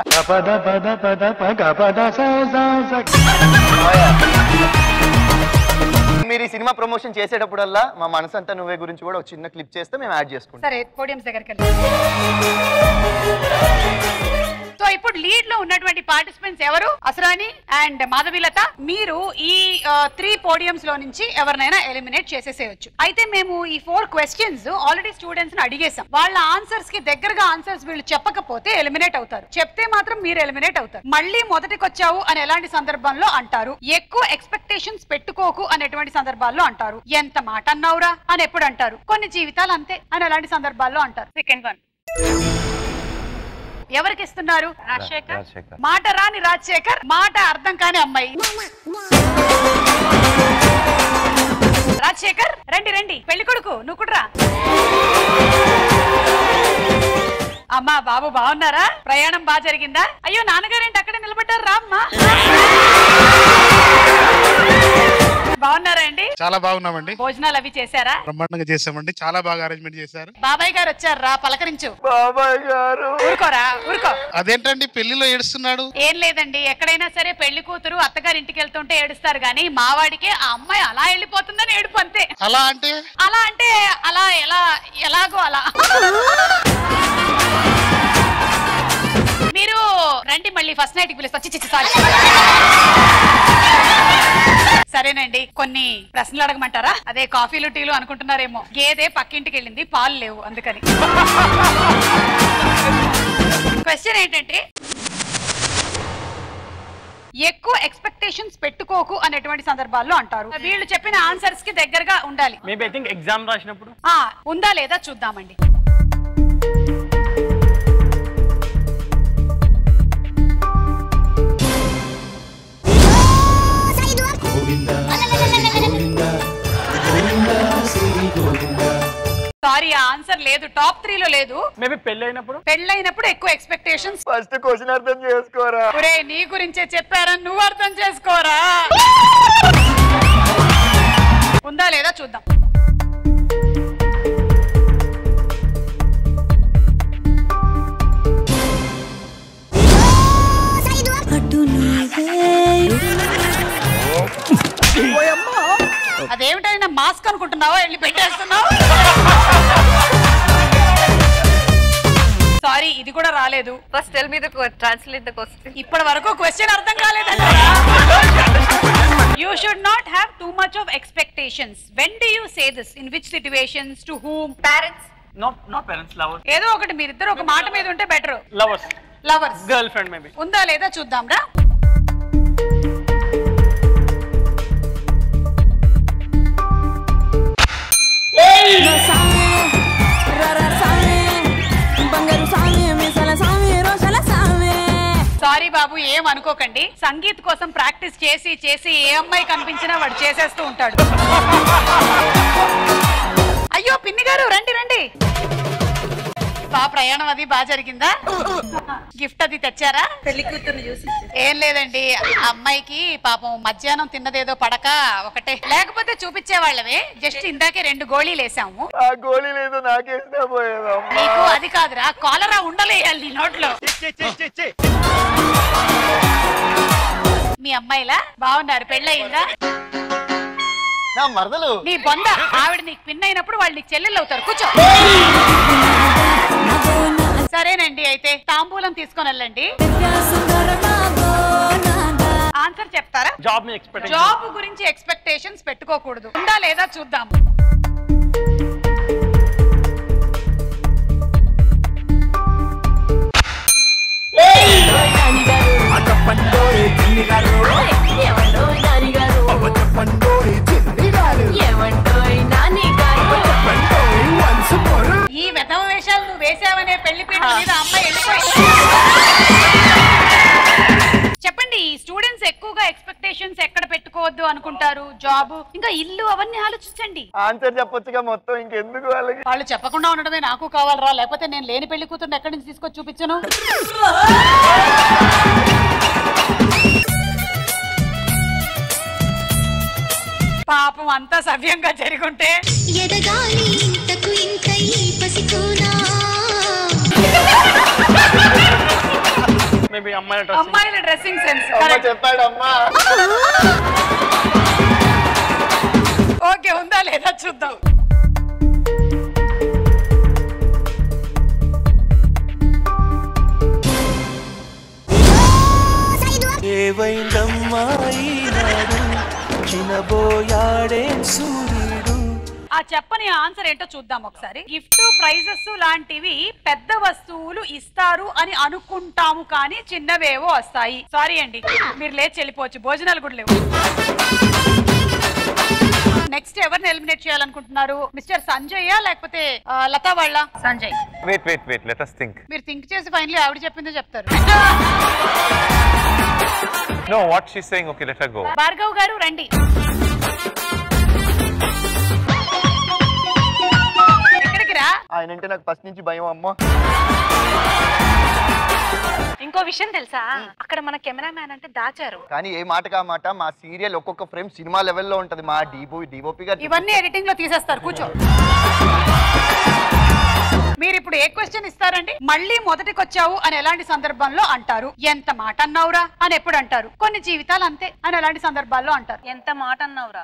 మీరు ఈ సినిమా ప్రమోషన్ చేసేటప్పుడల్లా మా మనసంతా నువ్వే గురించి కూడా ఒక చిన్న క్లిప్ చేస్తే మేము యాడ్ చేసుకుంటాం సరే పోడియం దగ్గరికి వెళ్ళి సో ఇప్పుడు లీడ్ లో ఉన్నటువంటి పార్టిసిపెంట్స్ ఎవరు అసరాని అండ్ మాధవీలత మీరు ఈ త్రీ పోడియంస్ లో నుంచి ఎవరినైనా ఎలిమినేట్ చేసేసేయచ్చు అయితే మేము ఈ ఫోర్ క్వశ్చన్స్ ఆల్రెడీ స్టూడెంట్స్ ని అడిగేసాం వాళ్ళ ఆన్సర్స్ కి దగ్గరగా ఆన్సర్స్ వీళ్ళు చెప్పకపోతే ఎలిమినేట్ అవుతారు చెప్తే మాత్రం మీరు ఎలిమినేట్ అవుతారు మళ్ళీ మొదటికి వచ్చావు అని ఎలాంటి సందర్భంలో అంటారు ఎక్కువ ఎక్స్పెక్టేషన్స్ పెట్టుకోకు అనేటువంటి సందర్భాల్లో అంటారు ఎంత మాట అన్నావురా అని ఎప్పుడు అంటారు కొన్ని జీవితాలు అంతే అని ఎలాంటి సందర్భాల్లో అంటారు సెకండ్ వన్ ఎవరికి ఇస్తున్నారు రాజశేఖర్ మాట రాని రాజశేఖర్ మాట అర్థం కాని అమ్మాయి రాజశేఖర్ రండి రండి పెళ్లి కొడుకు నువ్వు కూడా రా. అమ్మా బాబు బాగున్నారా ప్రయాణం బాగా జరిగిందా అయ్యో నాన్నగారేంటి అక్కడే నిలబడ్డారు రా అమ్మా బాగున్నారా అండి చాలా బాగున్నామండి భోజనాలు అవి చేశారా బ్రహ్మాండంగా చేసామండి చాలా బాగా అరేంజ్మెంట్ చేశారు బాబాయ్ గారు వచ్చారు రా పలకరించు బాబాయ్ గారు ఊరుకోరా ఊరుకో అదేంటండి పెళ్లిలో ఏడుస్తున్నాడు ఏం లేదండి ఎక్కడైనా సరే పెళ్లి కూతురు అత్తగారి ఇంటికి వెళ్తుంటే ఏడుస్తారు గానీ మావాడికి ఆ అమ్మాయి అలా వెళ్ళిపోతుందని ఏడుపు అంతే అలా అంటే అలా అంటే అలా ఎలా ఎలాగో అలా మీరు రండి మళ్ళీ ఫస్ట్ నైట్ కి పిలుస్తా చిచ్చి సారీ సరేనండి కొన్ని ప్రశ్నలు అడగమంటారా అదే కాఫీలు టీలు అనుకుంటున్నారేమో గేదె పక్కింటికి వెళ్ళింది పాలు లేవు అందుకని క్వశ్చన్ ఏంటంటే ఎక్కువ ఎక్స్పెక్టేషన్స్ పెట్టుకోకు అనేటువంటి సందర్భాల్లో అంటారు వీళ్ళు చెప్పిన ఆన్సర్స్ కి దగ్గరగా ఉండాలి మేబీ ఐ థింక్ ఎగ్జామ్ రాసినప్పుడు ఆ ఉందా లేదా చూద్దామండి సారీ ఆ ఆన్సర్ లేదు టాప్ త్రీ లో లేదు మేబీ పెళ్లి అయినప్పుడు పెళ్ళైనప్పుడు ఎక్కువ ఎక్స్పెక్టేషన్స్ ఫస్ట్ క్వశ్చన్ అర్థం చేసుకోరా ఒరే నీ గురించే చెప్పారని నువ్వు అర్థం చేసుకోరా ఉందా లేదా చూద్దాం అదేమిటని నా మాస్క్ అనుకుంటున్నావా వెళ్ళి పెట్టేస్తున్నావు సారీ ఇది కూడా రాలేదు first tell me the translate the question ఇప్పటి వరకు క్వశ్చన్ అర్థం కాలేదండి you should not have too much of expectations when do you say this in which situations to whom parents no no parents lovers ఏదో ఒకటి మీరిద్దరు ఒక మాట మీద ఉంటే better lovers lovers girl friend maybe ఉందా లేదా చూద్దాం రా సారీ బాబు ఏం అనుకోకండి సంగీత్ కోసం ప్రాక్టీస్ చేసి చేసి ఏ అమ్మాయి కనిపించినా వాడు చేసేస్తూ ఉంటాడు అయ్యో పిన్ని గారు రండి రండి బా ప్రయాణం అది బాగా జరిగిందా గిఫ్ట్ అది తెచ్చారా పెళ్లి కూతుర్ని చూసి ఏం లేదండి ఆ అమ్మాయికి పాపం మధ్యాహ్నం తిన్నదేదో పడక ఒకటే లేకపోతే చూపించే వాళ్ళమే జస్ట్ ఇందాకే రెండు గోళీలు వేసాము ఆ గోళీ లేదు నాకేసినా పోయేదా నీకు అది కాదురా కాలరా ఉండలేయాలి నీ నోట్లో మీ అమ్మాయిలా బాగున్నారు పెళ్ళయిందా నా మరదలు నీ బొంద ఆవిడ నీకు పిన్ అయినప్పుడు వాళ్ళు నీకు చెల్లెళ్ళు అవుతారు కూర్చో సరేనండి అయితే తాంబూలం తీసుకొని వెళ్ళండి ఆన్సర్ చెప్తారా జాబ్ మీ ఎక్స్పెక్ట్ జాబ్ గురించి ఎక్స్పెక్టేషన్స్ పెట్టుకోకూడదు ఉందా లేదా చూద్దాం ఈ వెధవ వేషాలు నువ్వు వేసావనే పెళ్లి పీట మీద అమ్మాయి వెళ్ళిపోయి చెప్పండి స్టూడెంట్స్ ఎక్కువగా ఎక్స్పెక్టేషన్స్ ఎక్కడ పెట్టుకోవద్దు అనుకుంటారు జాబ్ ఇంకా ఇల్లు అవన్నీ ఆలోచించండి ఆన్సర్ చెప్పొచ్చుగా మొత్తం ఇంకెందుకు వాళ్ళకి వాళ్ళు చెప్పకుండా ఉండడమే నాకు కావాలరా లేకపోతే నేను లేని పెళ్లి కూతురు ఎక్కడి నుంచి తీసుకొచ్చి చూపించను పాపం అంతా సవ్యంగా జరుగుంటే ఎదగాలి ఇంతకు ఇంత ఈ పసికోనా మేబీ అమ్మాయిల అమ్మాయిల డ్రెస్సింగ్ సెన్స్ చెప్పాడు అమ్మా ఓకే ఉందా లేదా చూద్దాం ఏవైందమ్మా ఈనాడు చినబోయాడే సూర్యుడు ఆ చెప్పని ఆన్సర్ ఏంటో చూద్దాం ఒకసారి గిఫ్ట్ ప్రైజెస్ లాంటివి పెద్ద వస్తువులు ఇస్తారు అని అనుకుంటాము కానీ చిన్నవేవో వస్తాయి సారీ అండి మీరు లేచి వెళ్ళిపోవచ్చు భోజనాలు కూడా లేవు నెక్స్ట్ ఎవరిని ఎలిమినేట్ చేయాలనుకుంటున్నారు మిస్టర్ సంజయ్ లేకపోతే ఆ, లతా వాళ్ళ Sanjay wait wait wait let us think మీరు థింక్ చేసి ఫైనలీ ఆవిడ చెప్పిందో చెప్తారు no what she saying okay let go Bhargav గారు రండి ఎక్కడికి రా ఆయన అంటే నాకు ఫస్ట్ నుంచి భయం అమ్మా ఇంకో విషయం తెలుసా అక్కడ మన కెమెరామ్యాన్ అంటే దాచారు కానీ ఏ మాట కా మాట మా సీరియల్ ఒక్కొక్క ఫ్రేమ్ సినిమా లెవెల్లో ఉంటది మా డీబో డిఓపి గారు ఇవన్నీ ఎడిటింగ్ లో తీసేస్తారు కూర్చో మీరు ఇప్పుడు ఏ క్వశ్చన్ ఇస్తారండి మళ్ళీ మొదటికి వచ్చావు అని ఎలాంటి సందర్భంలో అంటారు ఎంత మాట అన్నావురా అని ఎప్పుడు అంటారు కొన్ని జీవితాలు అంతే అని ఎలాంటి సందర్భాల్లో అంటారు ఎంత మాట అన్నావురా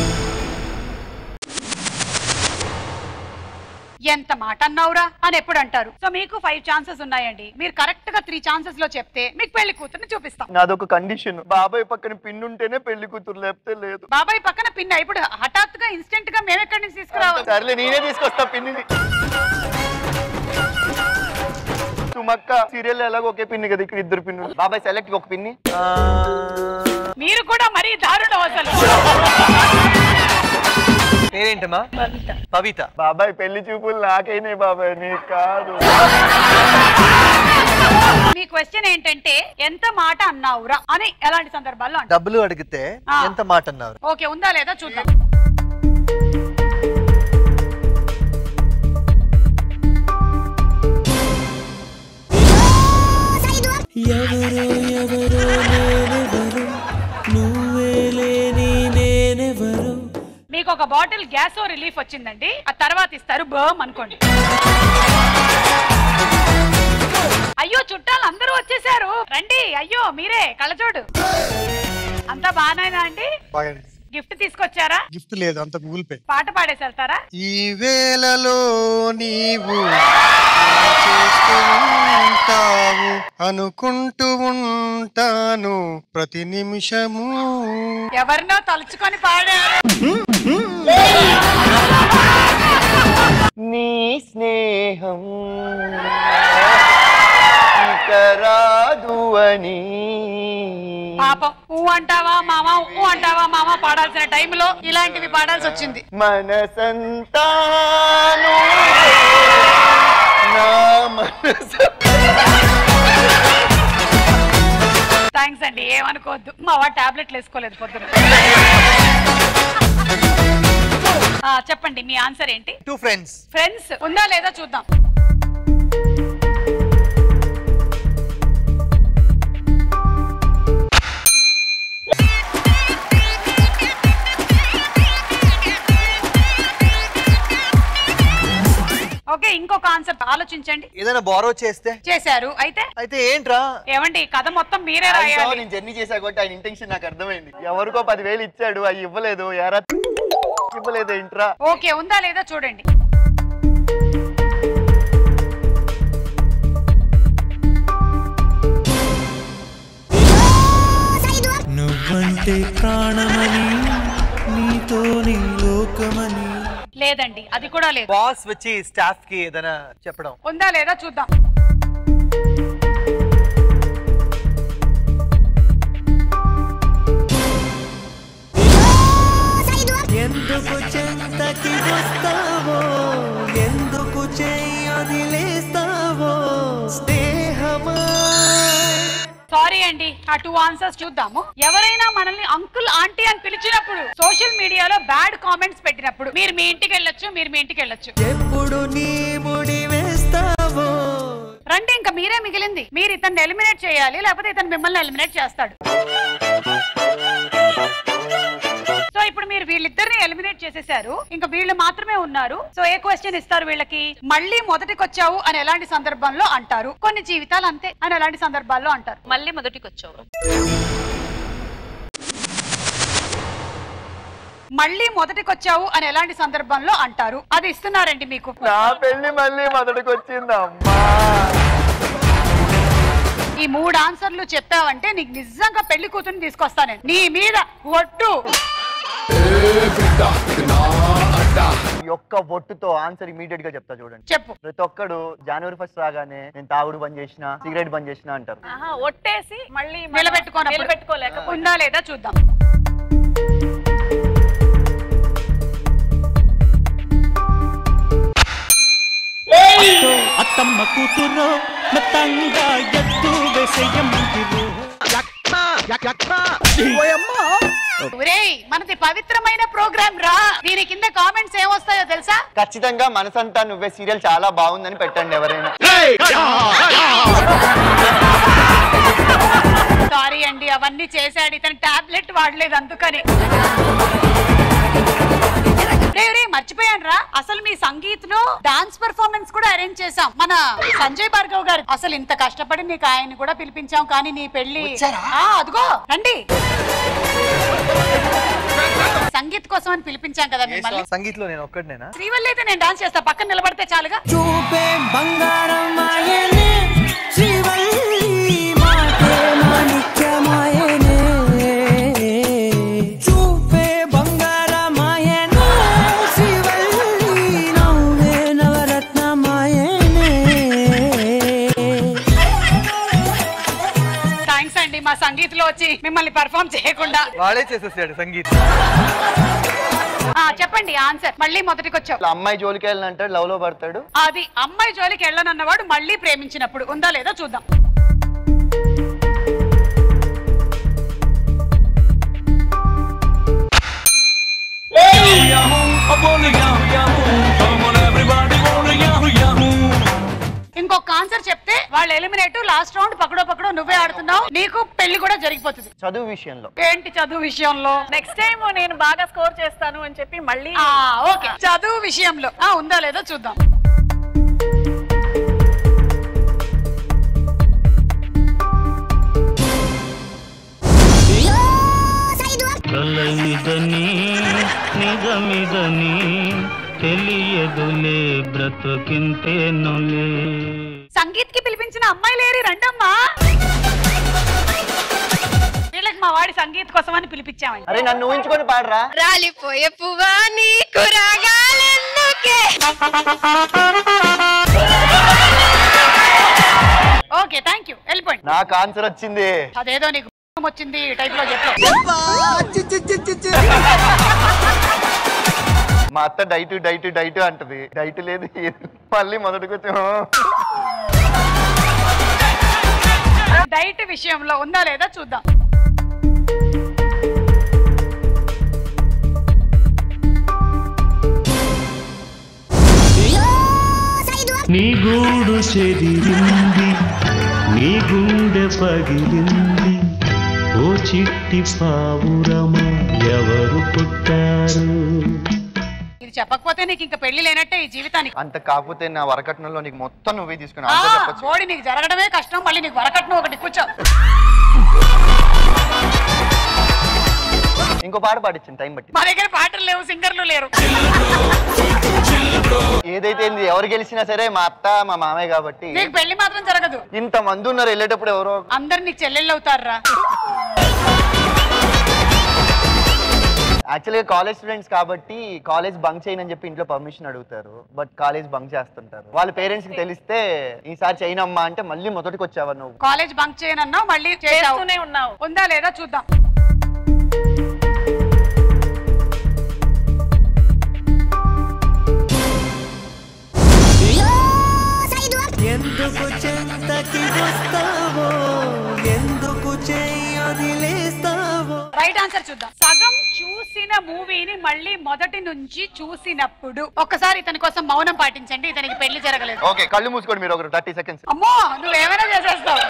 ఎంత మాట అన్నావురా అని ఎప్పుడు అంటారు సో మీకు ఫైవ్ ఛాన్సెస్ ఉన్నాయండి మీరు కరెక్ట్ గా త్రీ ఛాన్సెస్ లో చెప్తే మీకు పెళ్లి కూతుర్ని చూపిస్తాం నాదొక కండిషన్ బాబాయ్ పక్కన పిన్ ఉంటేనే పెళ్లి కూతురు లేకపోతే లేదు బాబాయ్ పక్కన పిన్ ఇప్పుడు హఠాత్తుగా ఇన్స్టెంట్ గా మేము ఎక్కడి నుంచి తీసుకురావాలి సర్లే నేనే తీసుకొస్తా పిన్నిని సుమక్క సీరియల్ ఎలాగో ఒకే పిన్ని కదా ఇక్కడ ఇద్దరు పిన్నులు బాబాయ్ సెలెక్ట్ ఒక పిన్ని మీరు కూడా మరీ దారుణం అసలు పేరేంటమ్మా పవిత బాబాయ్ పెళ్లి చూపులు నాకైనాయి బాబాయ్ నీకు కాదు మీ క్వశ్చన్ ఏంటంటే ఎంత మాట అన్నావురా అని ఎలాంటి సందర్భాల్లో అంటారు డబ్బులు అడిగితే ఆ. ఎంత మాట అన్నారు ఓకే ఉందా లేదా చూద్దాం ఎవరో ఎవరో నేనెవరు నువ్వే లేని నేనెవరు మీకు ఒక బాటిల్ గ్యాస్ రిలీఫ్ వచ్చిందండి ఆ తర్వాత ఇస్తారు బర్మ్ అనుకోండి అయ్యో చుట్టాలు అందరూ వచ్చేసారు రండి అయ్యో మీరే కళ్ళజోడు అంతా బాగానేనా అండి గిఫ్ట్ తీసుకొచ్చారా గిఫ్ట్ లేదు అంత గూగుల్ పే పాట పాడేసి వెళ్తారా ఈ వేళలో నీవు చేస్తూ ఉంటావు అనుకుంటూ ఉంటాను ప్రతి నిమిషము ఎవరినో తలుచుకొని పాడారు నీ స్నేహం ఇక రాదు అని పాపం ఊ అంటావా మామ ఊ అంటావా మామ పాడాల్సిన టైంలో ఇలాంటివి పాడాల్సి వచ్చింది మనసంతా నువ్వే, నా మనసు థ్యాంక్స్ అండి ఏమనుకోవద్దు మా వాడు టాబ్లెట్లు వేసుకోలేదు పొద్దున ఆ, చెప్పండి మీ ఆన్సర్ ఏంటి టూ ఫ్రెండ్స్ ఫ్రెండ్స్ ఉందా లేదా చూద్దాం ఓకే ఇంకొక ఆన్సర్ ఆలోచించండి ఏదైనా బారో చేస్తే చేశారు అయితే అయితే ఏంట్రా ఏమండి కథ మొత్తం మీరే ఆయనతో రాయాలి నేను జర్నీ చేశా కాబట్టి ఆయన ఇంటెన్షన్ నాకు అర్థమైంది ఎవరికో పదివేలు ఇచ్చాడు అవి ఇవ్వలేదు ఎరా ఇవ్వలేదు ఇంట్రా ఓకే ఉందా లేదా చూడండి నువ్వంటే ప్రాణమని నీతోనే లోకమని లేదండి అది కూడా లేదు బాస్ వచ్చి స్టాఫ్ కి ఏదైనా చెప్పడం ఉందా లేదా చూద్దాం ఎందుకు చెంతకి వస్తావో ఎందుకు చెయ్యి వదిలేస్తావో స్నేహమా సారీ అండి ఆ టూ ఆన్సర్స్ చూద్దాము ఎవరైనా మనల్ని అంకుల్ ఆంటీ అని పిలిచినప్పుడు సోషల్ మీడియాలో బ్యాడ్ కామెంట్స్ పెట్టినప్పుడు మీరు మీ ఇంటికి వెళ్ళొచ్చు మీరు మీ ఇంటికి వెళ్ళొచ్చు ఎప్పుడు నీ ముడి వేస్తావో రండి ఇంకా మీరే మిగిలింది మీరు ఇతన్ని ఎలిమినేట్ చేయాలి లేకపోతే ఇతను మిమ్మల్ని ఎలిమినేట్ చేస్తాడు సో ఇప్పుడు మీరు వీళ్ళిద్దరిని ఎలిమినేట్ చేసేసారు ఇంకా వీళ్ళు మాత్రమే ఉన్నారు సో ఏ క్వశ్చన్ ఇస్తారు వీళ్ళకి మళ్ళీ మొదటికి వచ్చావు అని ఎలాంటి సందర్భంలో అంటారు కొన్ని జీవితాలు అంతే అని ఎలాంటి సందర్భాల్లో అంటారు మళ్ళీ మొదటికి వచ్చావు మళ్ళీ మొదటికి వచ్చావు అని ఎలాంటి సందర్భంలో అంటారు అది ఇస్తున్నారండి మీకు నా పెళ్లి మళ్ళీ మొదటికి వచ్చిందమ్మా ఈ మూడు ఆన్సర్లు చెప్పావంటే నీకు నిజంగా పెళ్లి కూతురుని తీసుకొస్తాను నేను. నీ మీద ఒట్టు ఈ ఒక్క బొట్టుతో ఆన్సర్ ఇమీడియట్ గా చెప్తా చూడండి చెప్పు ప్రతి ఒక్కడు జనవరి ఫస్ట్ రాగానే నేను తాగుడు బంద్ చేసిన సిగరెట్ బంద్ చేసిన అంటారు ఆహా, ఒట్టేసి మళ్ళీ మనం నిలబెట్టుకోనప్పుడు నిలబెట్టుకోలేక ఉందా లేదా చూద్దాం అత్తమ్మ కూతురు మెత్తంగా ఎత్తు వేసేయమంటిరు ఒరేయ్ మనది పవిత్రమైన ప్రోగ్రామ్ రా దీని కింద కామెంట్స్ ఏమొస్తాయో తెలుసా ఖచ్చితంగా మనసంతా నువ్వే సీరియల్ చాలా బాగుందని పెట్టండి ఎవరైనా సారీ అండి అవన్నీ చేశాడు ఇతను టాబ్లెట్ వాడలేదు అందుకని రేయ్ రేయ్, మర్చిపోయాను రా అసలు మీ సంగీత్ లో డాన్స్ పర్ఫార్మెన్స్ కూడా అరేంజ్ చేసాం మన సంజయ్ భార్గవ్ గారు అసలు ఇంత కష్టపడి నీకు ఆయన కూడా పిలిపించాం కానీ నీ పెళ్లి ఆ, అదిగో రండి సంగీత్ కోసం అని పిలిపించాం కదా మిమ్మల్ని సంగీత్ లో నేను ఒక్కడినేనా శ్రీవల్లి అయితే నేను డాన్స్ చేస్తా పక్కన నిలబడితే చాలుగా చూపే బంగారమాయనే శ్రీవల్లి మాటే మాణిక్యమాయనే చూపే బంగారమాయనే శ్రీవల్లి నవ్వే నవరత్నమాయనే థ్యాంక్స్ అండి మా సంగీత్ లో వచ్చి మిమ్మల్ని పర్ఫామ్ చేయకుండా వాడే చేసేసాడు సంగీత్ ఆ, చెప్పండి ఆన్సర్ మళ్ళీ మొదటికి వచ్చావు అట్లా అమ్మాయి జోలికి వెళ్ళిన అంటాడు లవ్ లో పడతాడు అది అమ్మాయి జోలికి వెళ్ళనన్నవాడు మళ్ళీ ప్రేమించినప్పుడు ఉందా లేదా చూద్దాం ఇంకొక ఆన్సర్ చెప్తే వాళ్ళు ఎలిమినేట్ లాస్ట్ రౌండ్ పక్కడో పక్కడో నువ్వే ఆడుతున్నావు నీకు పెళ్లి కూడా జరిగిపోతుంది చదువు విషయంలో ఏంటి చదువు విషయంలో నెక్స్ట్ టైం నేను బాగా స్కోర్ చేస్తాను అని చెప్పి మళ్ళీ ఆ, ఓకే చదువు విషయంలో ఆ, ఉందా లేదో చూద్దాం కలయిదని నిజమిదని తెలియదులే బ్రతుకింతేనులే సంగీత్ కి పిలిపించిన అమ్మాయి లేరి రండమ్మా వీళ్ళకి మా వాడి సంగీత్ కోసం అని పిలిపించామండి అరే నన్ను ఊహించుకొని పాడరా రాలిపోయే పువ్వా నీకు రాగాలెందుకే ఓకే థ్యాంక్ యూ వెళ్ళిపోండి నాకు ఆన్సర్ వచ్చింది అదేదో నీకు వచ్చింది టైప్ లో చెప్పు మా అత్త డైట్ డైట్ డైట్ అంటది డైట్ లేదు ఏది లేదు. మళ్ళీ మొదటికి వచ్చాము డైట్ విషయంలో ఉందా లేదా చూద్దాం నీ గూడు చెదిరింది నీ గుండె పగిలింది ఓ చిట్టి పావురమా ఎవరు పుట్టారు ఇది చెప్పకపోతే నీకు ఇంకా పెళ్లి లేనట్టే ఈ జీవితానికి అంత కాకపోతే నా వరకట్నంలో నీకు మొత్తం నువ్వే తీసుకుని ఆ, ఆన్సర్ చెప్పొచ్చు బోడి నీకు జరగడమే కష్టం మళ్ళీ నీకు వరకట్నం ఒకటి కూర్చో ఇంకో పాట పాడించింది టైం బట్టి మా దగ్గర పాటలు లేవు సింగర్లు లేరు ఏదైతే ఏంది, ఎవరు గెలిచినా సరే మా అత్త మా మామయ్య కాబట్టి నీకు పెళ్లి మాత్రం జరగదు ఇంత మంది ఉన్నారు వెళ్ళేటప్పుడు ఎవరో అందరు నీకు చెల్లెళ్ళు అవుతారా యాక్చువల్గా కాలేజ్ స్టూడెంట్స్ కాబట్టి కాలేజ్ బంక్ చేయనని చెప్పి ఇంట్లో పర్మిషన్ అడుగుతారు బట్ కాలేజ్ బంక్ చేస్తుంటారు వాళ్ళ పేరెంట్స్ కి తెలిస్తే ఈసారి చేయనమ్మా అంటే మళ్ళీ మొదటికి వచ్చావా నువ్వు కాలేజ్ బంక్ చేయనన్నావు మళ్ళీ చేసావు చేస్తూనే ఉన్నావు ఉందా లేదా చూద్దాం ఎందుకు చెంతకి వస్తావో ఎందుకు చెయ్యొదిలేస్తావో రైట్ ఆన్సర్ చూద్దాం సగం చూసిన మూవీని మళ్ళీ మొదటి నుంచి చూసినప్పుడు ఒక్కసారి ఇతని కోసం మౌనం పాటించండి ఇతనికి పెళ్లి జరగలేదు ఓకే కళ్ళు మూసుకోండి మీరు ఒక థర్టీ సెకండ్స్ అమ్మో నువ్వేమైనా చేసేస్తావు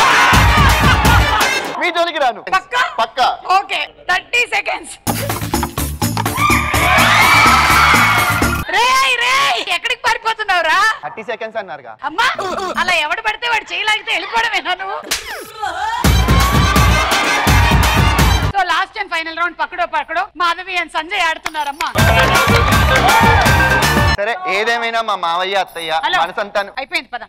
మీ జోలికి రాను పక్కా పక్కా okay thirty seconds thirty seconds అన్నారుగా అమ్మా అలా ఎవడు పడితే వాడు చేయలాగితే వెళ్ళిపోవడమేనా నువ్వు so last and final round పక్కడో పక్కడో మాధవి అండ్ సంజయ్ ఆడుతున్నారమ్మా సరే ఏదేమైనా మా మావయ్య అత్తయ్య హలో మనసంతాను అయిపోయింది పద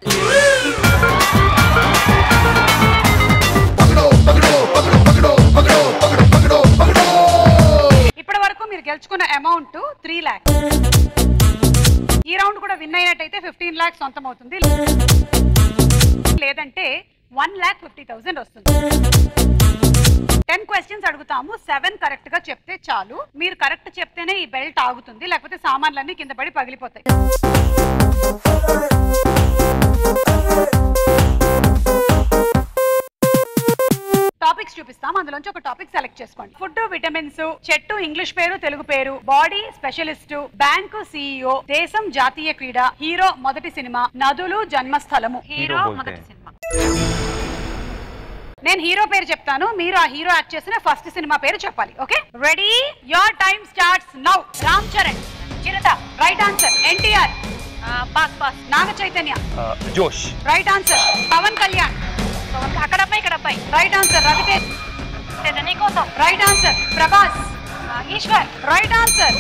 ఇప్పటి వరకు మీరు గెలుచుకున్న అమౌంట్ త్రీ ల్యాక్స్ ఈ రౌండ్ కూడా విన్ అయినట్టయితే ఫిఫ్టీన్ ల్యాక్స్ సొంతం అవుతుంది లేదంటే వన్ ల్యాక్ ఫిఫ్టీ థౌసండ్ వస్తుంది టెన్ క్వశ్చన్స్ అడుగుతాము సెవెన్ కరెక్ట్ గా చెప్తే చాలు మీరు కరెక్ట్ చెప్తేనే ఈ బెల్ట్ ఆగుతుంది లేకపోతే సామాన్లన్నీ కింద పడి పగిలిపోతాయి టాపిక్స్ చూపిస్తాం అందులోంచి ఒక టాపిక్ సెలెక్ట్ చేసుకోండి ఫుడ్ విటమిన్స్ చెట్టు ఇంగ్లీష్ పేరు తెలుగు పేరు బాడీ స్పెషలిస్ట్ బ్యాంకు సిఇఓ దేశం జాతీయ క్రీడ హీరో మొదటి సినిమా నదులు జన్మస్థలము హీరో మొదటి సినిమా నేను హీరో పేరు చెప్తాను మీరు ఆ హీరో యాక్ట్ చేసిన ఫస్ట్ సినిమా పేరు చెప్పాలి okay ready your time starts now Ram Charan Chirutha right answer NTR pass pass Naga Chaitanya Josh right answer Pawan Kalyan అక్కడ అబ్బాయి ఇక్కడ అబ్బాయి right answer Raviteja Neekosam right answer Prabhas Eeshwar right answer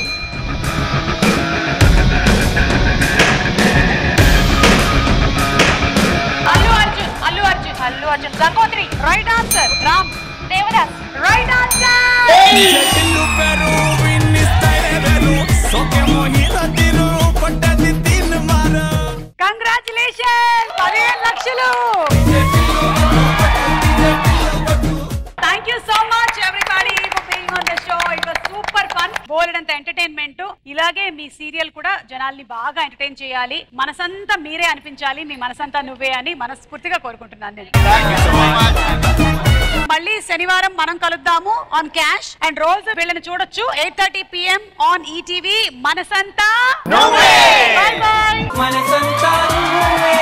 Allu Arjun Allu Arjun Allu Arjun Gangotri right answer Ram Devadasu right answer congratulation పదిహేను లక్షలు thank you so much everybody for being on the show it was super fun బోలెడంత entertainment ఇలాగే మీ serial కూడా జనాల్ని బాగా ఎంటర్టైన్ చేయాలి మనసంతా మీరే అనిపించాలి మీ మనసంతా నువ్వే అని మనస్ఫూర్తిగా కోరుకుంటున్నాను నేను మళ్ళీ శనివారం మనం కలుద్దాము ఆన్ క్యాష్ అండ్ రోల్స్ వీళ్ళని చూడొచ్చు eight thirty PM on ETV Manasantha bye bye Manasantha నువ్వే